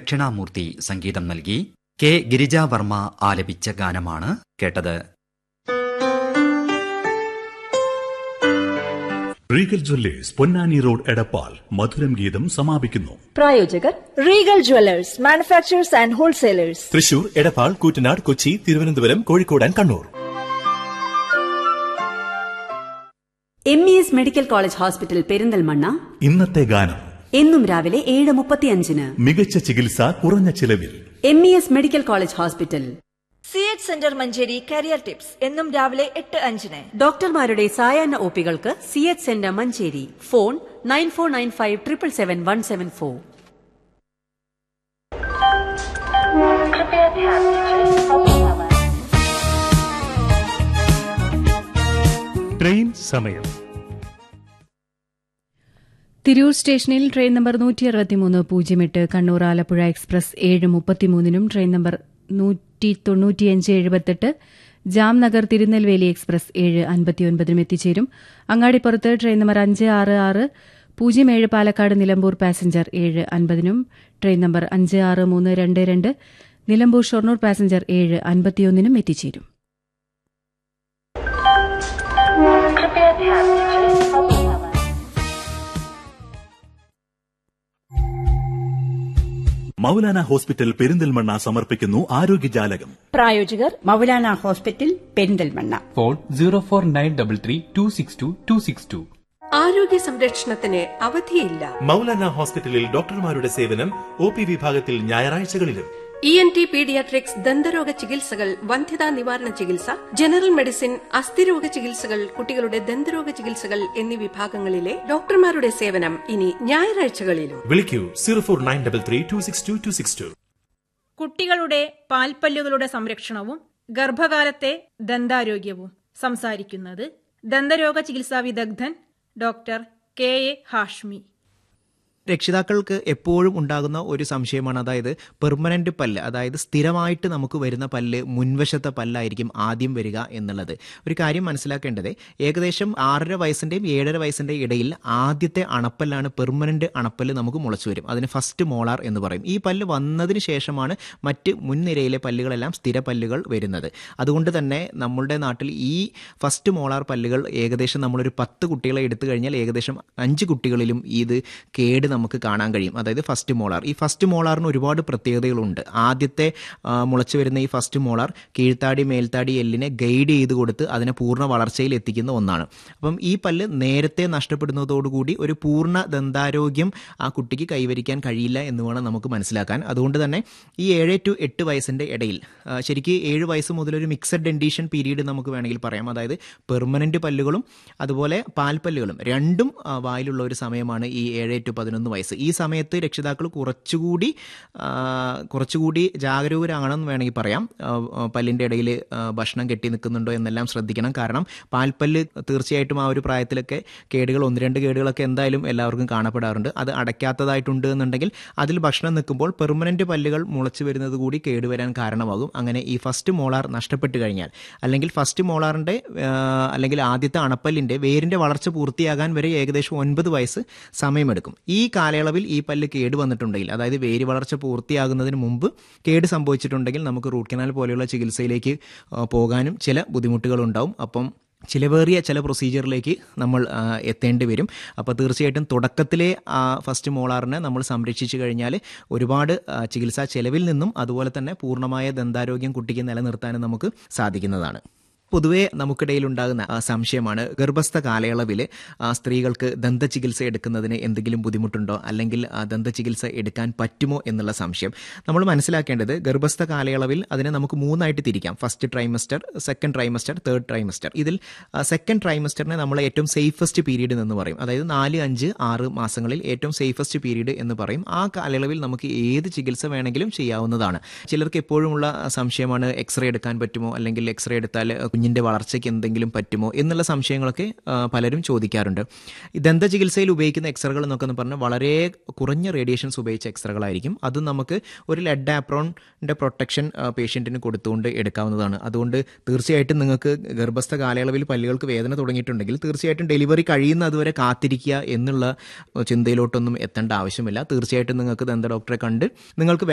ദക്ഷിണാമൂർത്തി സംഗീതം നൽകി കെ ഗിരിജാവർമ്മ ആലപിച്ച ഗാനമാണ് കേട്ടത് Regal Jewellers Ponnani road Edappal Madhuram Geetham സമാപിക്കുന്നു പ്രായോജകർ Regal Jewellers manufacturers and wholesalers Thrissur Edappal Koottanad Kochi Thiruvananthapuram Kozhikode and Kannur M E S medical college hospital Perinthalmanna ഇന്നത്തെ ഗാനം എന്നും രാവിലെ ഏഴ് മുപ്പത്തിയഞ്ചിന് മികച്ച ചികിത്സ കുറഞ്ഞ ചിലവിൽ M E S medical college hospital C H centre Manjeri career tips എന്നും രാവിലെ എട്ട് അഞ്ചിന് ഡോക്ടർമാരുടെ സായാഹ്ന ഒപികൾക്ക് C H centre Manjeri phone nine four nine five triple seven one seven four train സമയം തിരൂർ സ്റ്റേഷനിൽ ട്രെയിൻ നമ്പർ നൂറ്റി അറുപത്തിമൂന്ന് പൂജ്യം എട്ട് കണ്ണൂർ ആലപ്പുഴ എക്സ്പ്രസ് ഏഴ് മുപ്പത്തിമൂന്നിനും ട്രെയിൻ നമ്പർ നൂറ്റി തൊണ്ണൂറ്റിയഞ്ച് എഴുപത്തെട്ട് ജാംനഗർ തിരുനെൽവേലി എക്സ്പ്രസ് ഏഴ് അൻപത്തിയൊൻപതിനും എത്തിച്ചേരും അങ്ങാടിപ്പുറത്ത് ട്രെയിൻ നമ്പർ അഞ്ച് ആറ് ആറ് പൂജ്യം ഏഴ് പാലക്കാട് നിലമ്പൂർ പാസഞ്ചർ ഏഴ് അൻപതിനും ട്രെയിൻ നമ്പർ അഞ്ച് ആറ് മൂന്ന് രണ്ട് രണ്ട് നിലമ്പൂർ ഷൊർണൂർ പാസഞ്ചർ ഏഴ് അൻപത്തിയൊന്നിനും എത്തിച്ചേരും മൗലാന ഹോസ്പിറ്റൽ പെരിന്തൽമണ്ണ സമർപ്പിക്കുന്നു ആരോഗ്യജാലകം പ്രായോജകർ Moulana hospital Perinthalmanna phone zero four nine double three two six two two six two ആരോഗ്യ സംരക്ഷണത്തിന് അവധിയില്ല മൗലാന ഹോസ്പിറ്റലിൽ ഡോക്ടർമാരുടെ സേവനം ഒ പി വിഭാഗത്തിൽ ഞായറാഴ്ചകളിലും ഇ എൻ ടി പീഡിയാട്രിക്സ് ദന്തരോഗ ചികിത്സകൾ വന്ധ്യതാ നിവാരണ ചികിത്സ ജനറൽ മെഡിസിൻ അസ്ഥിരോഗ ചികിത്സകൾ കുട്ടികളുടെ ദന്തരോഗ ചികിത്സകൾ എന്നീ വിഭാഗങ്ങളിലെ ഡോക്ടർമാരുടെ സേവനം ഇനി ഞായറാഴ്ചകളിലും വിളിക്കൂ zero four nine double three two six two two six two കുട്ടികളുടെ പാൽപ്പല്ലുകളുടെ സംരക്ഷണവും ഗർഭകാലത്തെ ദന്താരോഗ്യവും സംസാരിക്കുന്നത് ദന്തരോഗ ചികിത്സാ വിദഗ്ധൻ ഡോക്ടർ കെ എ ഹാഷ്മി രക്ഷിതാക്കൾക്ക് എപ്പോഴും ഉണ്ടാകുന്ന ഒരു സംശയമാണ് അതായത് പെർമനന്റ് പല്ല് അതായത് സ്ഥിരമായിട്ട് നമുക്ക് വരുന്ന പല്ല് മുൻവശത്തെ പല്ലായിരിക്കും ആദ്യം വരിക എന്നുള്ളത് ഒരു കാര്യം മനസ്സിലാക്കേണ്ടത് ഏകദേശം ആറര വയസ്സിന്റെയും ഏഴര വയസ്സിന്റെയും ഇടയിൽ ആദ്യത്തെ അണപ്പല്ലാണ് പെർമനന്റ് അണപ്പല്ല് നമുക്ക് മുളച്ചു വരും അതിന് ഫസ്റ്റ് മോളാർ എന്ന് പറയും ഈ പല്ല് വന്നതിന് ശേഷമാണ് മറ്റ് മുൻനിരയിലെ പല്ലുകളെല്ലാം സ്ഥിര പല്ലുകൾ വരുന്നത് അതുകൊണ്ട് തന്നെ നമ്മളുടെ നാട്ടിൽ ഈ ഫസ്റ്റ് മോളാർ പല്ലുകൾ ഏകദേശം നമ്മളൊരു പത്ത് കുട്ടികളെ എടുത്തു കഴിഞ്ഞാൽ ഏകദേശം അഞ്ച് കുട്ടികളിലും ഇത് കേട് നമുക്ക് കാണാൻ കഴിയും അതായത് ഫസ്റ്റ് മോളാർ ഈ ഫസ്റ്റ് മോളാറിന് ഒരുപാട് പ്രത്യേകതകളുണ്ട് ആദ്യത്തെ ആ, മുളച്ചു വരുന്ന ഈ ഫസ്റ്റ് മോളാർ കീഴ്ത്താടി മേൽത്താടി എല്ലിനെ ഗൈഡ് ചെയ്ത് കൊടുത്ത് അതിനെ പൂർണ്ണ വളർച്ചയിൽ എത്തിക്കുന്ന ഒന്നാണ് അപ്പം ഈ പല്ല് നേരത്തെ നഷ്ടപ്പെടുന്നതോടുകൂടി ഒരു പൂർണ്ണ ദന്താരോഗ്യം ആ കുട്ടിക്ക് കൈവരിക്കാൻ കഴിയില്ല എന്ന് വേണം നമുക്ക് മനസ്സിലാക്കാൻ അതുകൊണ്ട് തന്നെ ഈ ഏഴ് ടു എട്ട് വയസ്സിൻ്റെ ഇടയിൽ ആ, ശരിക്ക് ഏഴ് വയസ്സ് മുതൽ ഒരു മിക്സഡ് ഡെൻഡീഷൻ പീരീഡ് നമുക്ക് വേണമെങ്കിൽ പറയാം അതായത് പെർമനന്റ് പല്ലുകളും അതുപോലെ പാൽപ്പല്ലുകളും രണ്ടും ആ, വായിലുള്ള ഒരു സമയമാണ് ഈ ഏഴ് ടു പതിനൊന്ന് വയസ്സ് ഈ സമയത്ത് രക്ഷിതാക്കൾ കുറച്ചുകൂടി ആ, കുറച്ചുകൂടി ജാഗരൂകരാണെന്ന് വേണമെങ്കിൽ പറയാം ആ, ആ, പല്ലിൻ്റെ ഇടയിൽ ആ, ഭക്ഷണം കെട്ടി നിൽക്കുന്നുണ്ടോ എന്നെല്ലാം ശ്രദ്ധിക്കണം കാരണം പാൽപ്പല്ല് തീർച്ചയായിട്ടും ആ ഒരു പ്രായത്തിലൊക്കെ കേടുകൾ ഒന്ന് രണ്ട് കേടുകളൊക്കെ എന്തായാലും എല്ലാവർക്കും കാണപ്പെടാറുണ്ട് അത് അടയ്ക്കാത്തതായിട്ടുണ്ട് എന്നുണ്ടെങ്കിൽ അതിൽ ഭക്ഷണം നിൽക്കുമ്പോൾ പെർമനന്റ് പല്ലുകൾ മുളച്ചു വരുന്നത് കൂടി കേടുവരാൻ കാരണമാകും അങ്ങനെ ഈ ഫസ്റ്റ് മോളാർ നഷ്ടപ്പെട്ട് കഴിഞ്ഞാൽ അല്ലെങ്കിൽ ഫസ്റ്റ് മോളാറിൻ്റെ അല്ലെങ്കിൽ ആദ്യത്തെ അണപ്പല്ലിൻ്റെ വേരിൻ്റെ വളർച്ച പൂർത്തിയാകാൻ വരെ ഏകദേശം ഒൻപത് വയസ്സ് സമയമെടുക്കും ഈ കാലയളവിൽ ഈ പല്ല് കേട് വന്നിട്ടുണ്ടെങ്കിൽ അതായത് വേര് വളർച്ച പൂർത്തിയാകുന്നതിന് മുമ്പ് കേട് സംഭവിച്ചിട്ടുണ്ടെങ്കിൽ നമുക്ക് റൂട്ട് കനാൽ പോലെയുള്ള ചികിത്സയിലേക്ക് ആ, പോകാനും ചില ബുദ്ധിമുട്ടുകളുണ്ടാവും അപ്പം ചിലവേറിയ ചില പ്രൊസീജിയറിലേക്ക് നമ്മൾ ആ, എത്തേണ്ടി വരും അപ്പോൾ തീർച്ചയായിട്ടും തുടക്കത്തിലെ ആ ഫസ്റ്റ് മോളാറിനെ നമ്മൾ സംരക്ഷിച്ചു കഴിഞ്ഞാൽ ഒരുപാട് ആ, ചികിത്സാ ചെലവിൽ നിന്നും അതുപോലെ തന്നെ പൂർണ്ണമായ ദന്താരോഗ്യം കുട്ടിക്ക് നിലനിർത്താനും നമുക്ക് സാധിക്കുന്നതാണ് പൊതുവേ നമുക്കിടയിൽ ഉണ്ടാകുന്ന ആ, സംശയമാണ് ഗർഭസ്ഥ കാലയളവിൽ ആ, സ്ത്രീകൾക്ക് ദന്തചികിത്സ എടുക്കുന്നതിന് എന്തെങ്കിലും ബുദ്ധിമുട്ടുണ്ടോ അല്ലെങ്കിൽ ആ, ദന്തചികിത്സ എടുക്കാൻ പറ്റുമോ എന്നുള്ള സംശയം നമ്മൾ മനസ്സിലാക്കേണ്ടത് ഗർഭസ്ഥ കാലയളവിൽ അതിനെ നമുക്ക് മൂന്നായിട്ട് തിരിക്കാം first trimester second trimester third trimester ഇതിൽ സെക്കൻഡ് ട്രൈമസ്റ്ററിനെ നമ്മൾ ഏറ്റവും സേഫസ്റ്റ് പീരീഡ് എന്ന് പറയും അതായത് നാല് അഞ്ച് ആറ് മാസങ്ങളിൽ ഏറ്റവും സേഫസ്റ്റ് പീരീഡ് എന്ന് പറയും ആ കാലയളവിൽ നമുക്ക് ഏത് ചികിത്സ വേണമെങ്കിലും ചെയ്യാവുന്നതാണ് ചിലർക്ക് എപ്പോഴുമുള്ള സംശയമാണ് എക്സ്റേ എടുക്കാൻ പറ്റുമോ അല്ലെങ്കിൽ എക്സ്റേ എടുത്താൽ കുഞ്ഞിൻ്റെ വളർച്ചയ്ക്ക് എന്തെങ്കിലും പറ്റുമോ എന്നുള്ള സംശയങ്ങളൊക്കെ ആ, പലരും ചോദിക്കാറുണ്ട് ഈ ദന്ത ചികിത്സയിൽ ഉപയോഗിക്കുന്ന എക്സ്റകൾ എന്നൊക്കെ എന്ന് പറഞ്ഞാൽ വളരെ കുറഞ്ഞ റേഡിയേഷൻസ് ഉപയോഗിച്ച എക്സ്റകളായിരിക്കും അത് നമുക്ക് ഒരു ലെഡ് ആപ്രോണിൻ്റെ പ്രൊട്ടക്ഷൻ പേഷ്യൻറ്റിന് കൊടുത്തുകൊണ്ട് എടുക്കാവുന്നതാണ് അതുകൊണ്ട് തീർച്ചയായിട്ടും നിങ്ങൾക്ക് ഗർഭസ്ഥ കാലയളവിൽ പല്ലുകൾക്ക് വേദന തുടങ്ങിയിട്ടുണ്ടെങ്കിൽ തീർച്ചയായിട്ടും ഡെലിവറി കഴിയുന്ന അതുവരെ കാത്തിരിക്കുക എന്നുള്ള ചിന്തയിലോട്ടൊന്നും എത്തേണ്ട ആവശ്യമില്ല തീർച്ചയായിട്ടും നിങ്ങൾക്ക് ദന്ത ഡോക്ടറെ കണ്ട് നിങ്ങൾക്ക്